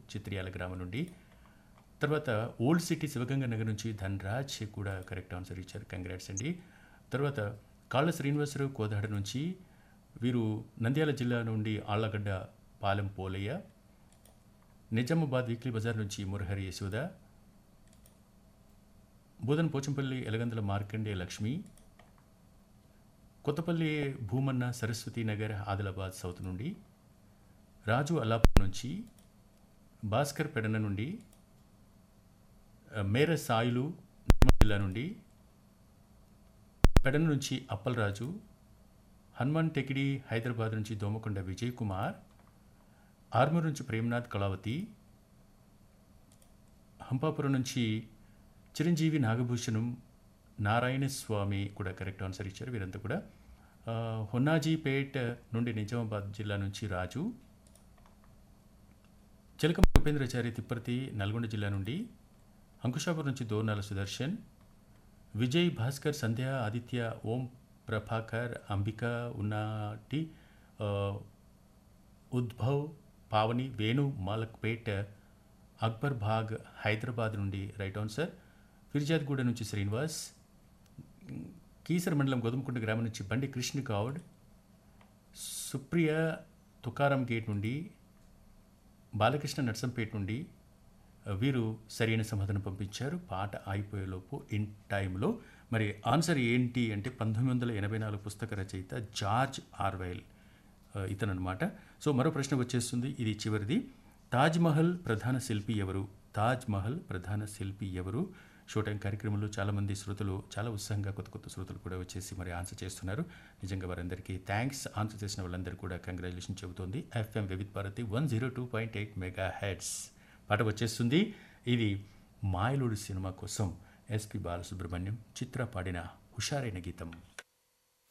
చిత్రియాల గ్రామం నుండి తర్వాత ఓల్డ్ సిటీ శివగంగ నగర్ నుంచి ధన్రాజ్ కూడా కరెక్ట్ ఆన్సర్ ఇచ్చారు కంగ్రాట్స్ అండి తర్వాత కాళ్ళ శ్రీనివాసరావు కోదాడ నుంచి వీరు నంద్యాల జిల్లా నుండి ఆళ్లగడ్డ పాలెం పోలయ్య నిజామాబాద్ వీక్లీ బజార్ నుంచి మురహరి యశోద బోధన్ పోచంపల్లి ఎలగందుల మార్కండే లక్ష్మి కొత్తపల్లి భూమన్న సరస్వతి నగర్ ఆదిలాబాద్ సౌత్ నుండి రాజు అల్లాపూర్ నుంచి భాస్కర్ పెడన నుండి ఆ, మేర సాయిలు నిర్మల్ జిల్లా నుండి పెడన నుంచి అప్పలరాజు హనుమాన్ టెకిడి హైదరాబాద్ నుంచి దోమకొండ విజయ్ కుమార్ ఆర్మూర్ నుంచి ప్రేమ్నాథ్ కళావతి హంపాపురం నుంచి చిరంజీవి నాగభూషణం నారాయణ స్వామి కూడా కరెక్ట్ ఆన్సర్ ఇచ్చారు వీరంతా కూడా ఆ, హొన్నాజీపేట్ నుండి నిజామాబాద్ జిల్లా నుంచి రాజు చిలకమ ఉపేంద్రచారి తిప్పర్తి నల్గొండ జిల్లా నుండి అంకుశాపురం నుంచి దోర్నాల సుదర్శన్ విజయ్ భాస్కర్ సంధ్య ఆదిత్య ఓం ప్రభాకర్ అంబిక ఉన్నాటి ఆ, ఉద్భవ్ పావని వేణు మాలక్పేట్ అక్బర్ భాగ్ హైదరాబాద్ నుండి రైట్ ఆన్సర్ ఫిర్జాద్గూడ నుంచి శ్రీనివాస్ కీసర మండలం గోధుమకుంట గ్రామం నుంచి బండి కృష్ణ గౌడ్ సుప్రియ తుకారం గేట్ నుండి బాలకృష్ణ నర్సంపేట నుండి ఆ, వీరు సరైన సమాధానం పంపించారు పాట ఆగిపోయేలోపు ఇన్ టైంలో మరి ఆన్సర్ ఏంటి అంటే పంతొమ్మిది వందల ఎనభై నాలుగు పుస్తక రచయిత జార్జ్ ఆర్వైల్ ఆ, ఇతను అనమాట సో మరో ప్రశ్న వచ్చేస్తుంది ఇది చివరిది తాజ్ మహల్ ప్రధాన శిల్పి ఎవరు తాజ్ మహల్ ప్రధాన శిల్పి ఎవరు షో టైం కార్యక్రమంలో చాలామంది శ్రోతలు చాలా ఉత్సాహంగా కొత్త కొత్త శ్రోతలు కూడా వచ్చేసి మరి ఆన్సర్ చేస్తున్నారు నిజంగా వారందరికీ థ్యాంక్స్ ఆన్సర్ చేసిన వాళ్ళందరూ కూడా కంగ్రాచులేషన్ చెబుతోంది FM Vividh Bharati one zero two point eight mega hertz పాట వచ్చేస్తుంది ఇది మాయలుడు సినిమా కోసం ఎస్పి బాలసుబ్రహ్మణ్యం చిత్ర పాడిన హుషారైన గీతం